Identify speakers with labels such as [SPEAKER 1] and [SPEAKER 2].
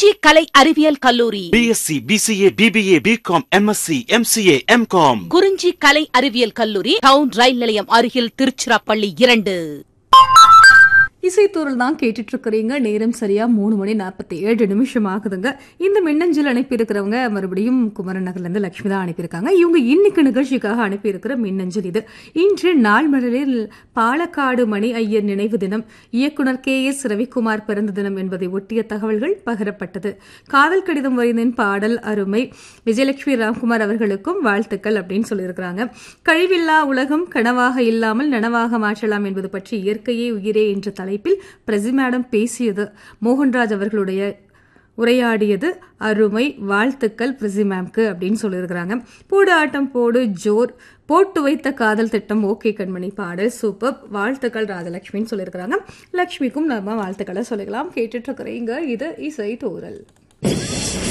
[SPEAKER 1] குறிஞ்சி கலை அறிவியல் கல்லூரி
[SPEAKER 2] BSc BCA BBA BCom MSc MCA MCom
[SPEAKER 1] Kurinji கலை அறிவியல் கல்லூரி டவுன் ரயில் நிலையம் அருகில் திருச்சிராப்பள்ளி இரண்டு
[SPEAKER 3] இசைத்தூரல் தான் கேட்டுட்டு இருக்கிறீங்க நேரம் சரியா மூணு மணி நாற்பத்தி ஏழு நிமிஷம் ஆகுதுங்க இந்த மின்னஞ்சல் அனுப்பியிருக்கிறவங்க மறுபடியும் குமரன் நகர்ல இருந்து லட்சுமி தான் அனுப்பியிருக்காங்க இவங்க இன்னைக்கு நிகழ்ச்சிக்காக அனுப்பியிருக்கிற மின்னஞ்சல் இது இன்று நாள் மலரில் பாலக்காடு மணி ஐயர் நினைவு தினம் இயக்குனர் கே எஸ் ரவிக்குமார் பிறந்த தினம் என்பதை ஒட்டிய தகவல்கள் பகிரப்பட்டது காதல் கடிதம் வரைந்தின் பாடல் அருமை விஜயலட்சுமி ராம்குமார் அவர்களுக்கும் வாழ்த்துக்கள் அப்படின்னு சொல்லியிருக்கிறாங்க கழிவில்லா உலகம் கனவாக இல்லாமல் நனவாக மாற்றலாம் என்பது பற்றி இயற்கையே உயிரே என்ற தலைப்பில் பிரசி மேடம் பேசியது மோகன்ராஜ் அவர்களுடைய உரையாடியது அருமை வாழ்த்துக்கள் பிரிசி மேம்க்கு அப்படின்னு சொல்லியிருக்கிறாங்க போடு ஆட்டம் போடு ஜோர் போட்டு வைத்த காதல் திட்டம் ஓகே கண்மணி பாடல் சூப்பர் வாழ்த்துக்கள் ராஜலட்சுமின்னு சொல்லியிருக்கிறாங்க லக்ஷ்மிக்கும் நம்ம வாழ்த்துக்களை சொல்லிக்கலாம் கேட்டுட்டு இருக்கிறீங்க இது இசை தோரல்